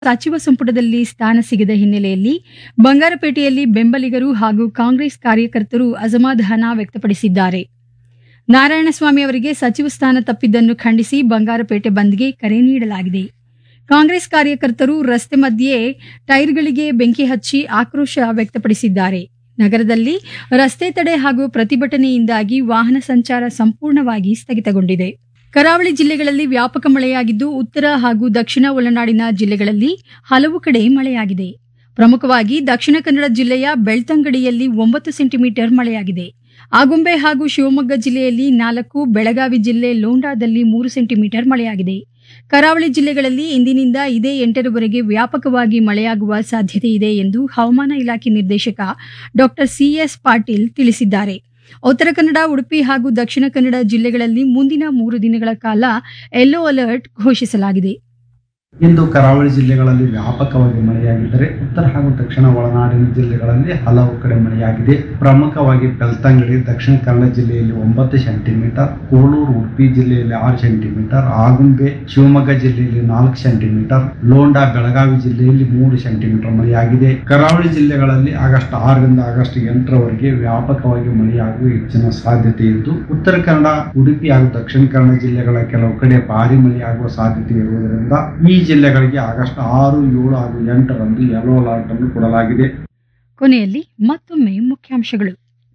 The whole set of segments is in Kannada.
ಸಚಿವ ಸಂಪುಟದಲ್ಲಿ ಸ್ಥಾನ ಸಿಗದ ಹಿನ್ನೆಲೆಯಲ್ಲಿ ಬಂಗಾರಪೇಟೆಯಲ್ಲಿ ಬೆಂಬಲಿಗರು ಹಾಗೂ ಕಾಂಗ್ರೆಸ್ ಕಾರ್ಯಕರ್ತರು ಅಸಮಾಧಾನ ವ್ಯಕ್ತಪಡಿಸಿದ್ದಾರೆ ನಾರಾಯಣಸ್ವಾಮಿ ಅವರಿಗೆ ಸಚಿವ ಸ್ಥಾನ ತಪ್ಪಿದ್ದನ್ನು ಖಂಡಿಸಿ ಬಂಗಾರಪೇಟೆ ಬಂದ್ಗೆ ಕರೆ ನೀಡಲಾಗಿದೆ ಕಾಂಗ್ರೆಸ್ ಕಾರ್ಯಕರ್ತರು ರಸ್ತೆ ಮಧ್ಯೆ ಟೈರ್ಗಳಿಗೆ ಬೆಂಕಿ ಹಚ್ಚಿ ಆಕ್ರೋಶ ವ್ಯಕ್ತಪಡಿಸಿದ್ದಾರೆ ನಗರದಲ್ಲಿ ರಸ್ತೆ ತಡೆ ಹಾಗೂ ಪ್ರತಿಭಟನೆಯಿಂದಾಗಿ ವಾಹನ ಸಂಚಾರ ಸಂಪೂರ್ಣವಾಗಿ ಸ್ಥಗಿತಗೊಂಡಿದೆ ಕರಾವಳಿ ಜಿಲ್ಲೆಗಳಲ್ಲಿ ವ್ಯಾಪಕ ಮಳೆಯಾಗಿದ್ದು ಉತ್ತರ ಹಾಗೂ ದಕ್ಷಿಣ ಒಳನಾಡಿನ ಜಿಲ್ಲೆಗಳಲ್ಲಿ ಹಲವು ಕಡೆ ಮಳೆಯಾಗಿದೆ ಪ್ರಮುಖವಾಗಿ ದಕ್ಷಿಣ ಕನ್ನಡ ಜಿಲ್ಲೆಯ ಬೆಳ್ತಂಗಡಿಯಲ್ಲಿ ಒಂಬತ್ತು ಸೆಂಟಿಮೀಟರ್ ಮಳೆಯಾಗಿದೆ ಆಗುಂಬೆ ಹಾಗೂ ಶಿವಮೊಗ್ಗ ಜಿಲ್ಲೆಯಲ್ಲಿ ನಾಲ್ಕು ಬೆಳಗಾವಿ ಜಿಲ್ಲೆ ಲೋಂಡಾದಲ್ಲಿ ಮೂರು ಸೆಂಟಿಮೀಟರ್ ಮಳೆಯಾಗಿದೆ ಕರಾವಳಿ ಜಿಲ್ಲೆಗಳಲ್ಲಿ ಇಂದಿನಿಂದ ಇದೇ ಎಂಟರವರೆಗೆ ವ್ಯಾಪಕವಾಗಿ ಮಳೆಯಾಗುವ ಸಾಧ್ಯತೆ ಇದೆ ಎಂದು ಹವಾಮಾನ ಇಲಾಖೆ ನಿರ್ದೇಶಕ ಡಾಕ್ಟರ್ ಸಿಎಸ್ ಪಾಟೀಲ್ ತಿಳಿಸಿದ್ದಾರೆ ಉತ್ತರ ಕನ್ನಡ ಉಡುಪಿ ಹಾಗೂ ದಕ್ಷಿಣ ಕನ್ನಡ ಜಿಲ್ಲೆಗಳಲ್ಲಿ ಮುಂದಿನ ಮೂರು ದಿನಗಳ ಕಾಲ ಯೆಲ್ಲೋ ಅಲರ್ಟ್ ಘೋಷಿಸಲಾಗಿದೆ ಇಂದು ಕರಾವಳಿ ಜಿಲ್ಲೆಗಳಲ್ಲಿ ವ್ಯಾಪಕವಾಗಿ ಮಳೆಯಾಗಿದ್ದರೆ ಉತ್ತರ ಹಾಗೂ ದಕ್ಷಿಣ ಒಳನಾಡಿನ ಜಿಲ್ಲೆಗಳಲ್ಲಿ ಹಲವು ಕಡೆ ಮಳೆಯಾಗಿದೆ ಪ್ರಮುಖವಾಗಿ ಬೆಳ್ತಂಗಡಿ ದಕ್ಷಿಣ ಕನ್ನಡ ಜಿಲ್ಲೆಯಲ್ಲಿ ಒಂಬತ್ತು ಸೆಂಟಿಮೀಟರ್ ಕೋಳೂರು ಉಡುಪಿ ಜಿಲ್ಲೆಯಲ್ಲಿ ಆರು ಸೆಂಟಿಮೀಟರ್ ಆಗುಂಬೆ ಶಿವಮೊಗ್ಗ ಜಿಲ್ಲೆಯಲ್ಲಿ ನಾಲ್ಕು ಸೆಂಟಿಮೀಟರ್ ಲೋಂಡಾ ಬೆಳಗಾವಿ ಜಿಲ್ಲೆಯಲ್ಲಿ ಮೂರು ಸೆಂಟಿಮೀಟರ್ ಮಳೆಯಾಗಿದೆ ಕರಾವಳಿ ಜಿಲ್ಲೆಗಳಲ್ಲಿ ಆಗಸ್ಟ್ ಆರರಿಂದ ಆಗಸ್ಟ್ ಎಂಟರವರೆಗೆ ವ್ಯಾಪಕವಾಗಿ ಮಳೆಯಾಗುವ ಹೆಚ್ಚಿನ ಸಾಧ್ಯತೆ ಇದ್ದು ಉತ್ತರ ಕನ್ನಡ ಉಡುಪಿ ಹಾಗೂ ದಕ್ಷಿಣ ಕನ್ನಡ ಜಿಲ್ಲೆಗಳ ಕೆಲವು ಕಡೆ ಭಾರಿ ಮಳೆಯಾಗುವ ಸಾಧ್ಯತೆ ಇರುವುದರಿಂದ ಈ ಜಿಲ್ಲೆಗಳಿಗೆ ಆಗಸ್ಟ್ ಆರು ಏಳು ಹಾಗೂ ಎಂಟರಂದು ಯೆಲ್ಲೋ ಅಲರ್ಟ್ ಅನ್ನು ಕೊಡಲಾಗಿದೆ ಕೊನೆಯಲ್ಲಿ ಮತ್ತೊಮ್ಮೆ ಮುಖ್ಯಾಂಶಗಳು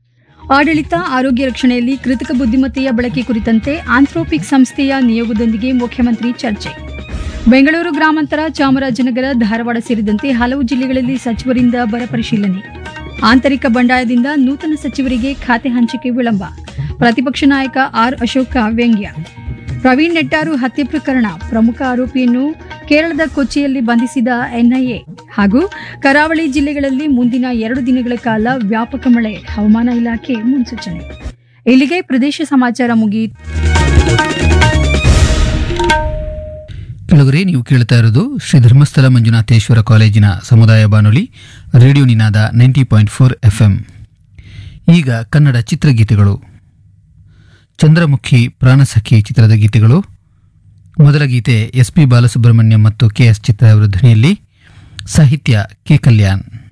ಆಡಳಿತ ಆರೋಗ್ಯ ರಕ್ಷಣೆಯಲ್ಲಿ ಕೃತಕ ಬುದ್ಧಿಮತ್ತೆಯ ಬಳಕೆ ಕುರಿತಂತೆ ಆಂಥ್ರೋಪಿಕ್ ಸಂಸ್ಥೆಯ ನಿಯೋಗದೊಂದಿಗೆ ಮುಖ್ಯಮಂತ್ರಿ ಚರ್ಚೆ ಬೆಂಗಳೂರು ಗ್ರಾಮಾಂತರ ಚಾಮರಾಜನಗರ ಧಾರವಾಡ ಸೇರಿದಂತೆ ಹಲವು ಜಿಲ್ಲೆಗಳಲ್ಲಿ ಸಚಿವರಿಂದ ಬರ ಪರಿಶೀಲನೆ ಆಂತರಿಕ ಬಂಡಾಯದಿಂದ ನೂತನ ಸಚಿವರಿಗೆ ಖಾತೆ ಹಂಚಿಕೆ ವಿಳಂಬ ಪ್ರತಿಪಕ್ಷ ನಾಯಕ ಆರ್ ಅಶೋಕ ವ್ಯಂಗ್ಯ ಪ್ರವೀಣ್ ನೆಟ್ಟಾರು ಹತ್ಯೆ ಪ್ರಕರಣ ಪ್ರಮುಖ ಆರೋಪಿಯನ್ನು ಕೇರಳದ ಕೊಚ್ಚಿಯಲ್ಲಿ ಬಂಧಿಸಿದ ಎನ್ಐಎ ಹಾಗೂ ಕರಾವಳಿ ಜಿಲ್ಲೆಗಳಲ್ಲಿ ಮುಂದಿನ ಎರಡು ದಿನಗಳ ಕಾಲ ವ್ಯಾಪಕ ಮಳೆ ಹವಾಮಾನ ಇಲಾಖೆ ಮುನ್ಸೂಚನೆ ಇಲ್ಲಿಗೆ ಪ್ರದೇಶ ಸಮಾಚಾರ ಮುಗಿಯಿತು ಕೆಳಗರೆ ನೀವು ಕೇಳ್ತಾ ಇರೋದು ಶ್ರೀ ಧರ್ಮಸ್ಥಳ ಮಂಜುನಾಥೇಶ್ವರ ಕಾಲೇಜಿನ ಸಮುದಾಯ ಬಾನುಲಿ radio Ninaada ninety point four F M ಈಗ ಕನ್ನಡ ಚಿತ್ರಗೀತೆಗಳು ಚಂದ್ರಮುಖಿ ಪ್ರಾಣಸಖಿ ಚಿತ್ರದ ಗೀತೆಗಳು ಮೊದಲ ಗೀತೆ ಎಸ್ ಪಿ ಬಾಲಸುಬ್ರಹ್ಮಣ್ಯಂ ಮತ್ತು ಕೆ ಎಸ್ ಚಿತ್ರ ಅವರ ಧ್ವನಿಯಲ್ಲಿ ಸಾಹಿತ್ಯ ಕೆ ಕಲ್ಯಾಣ್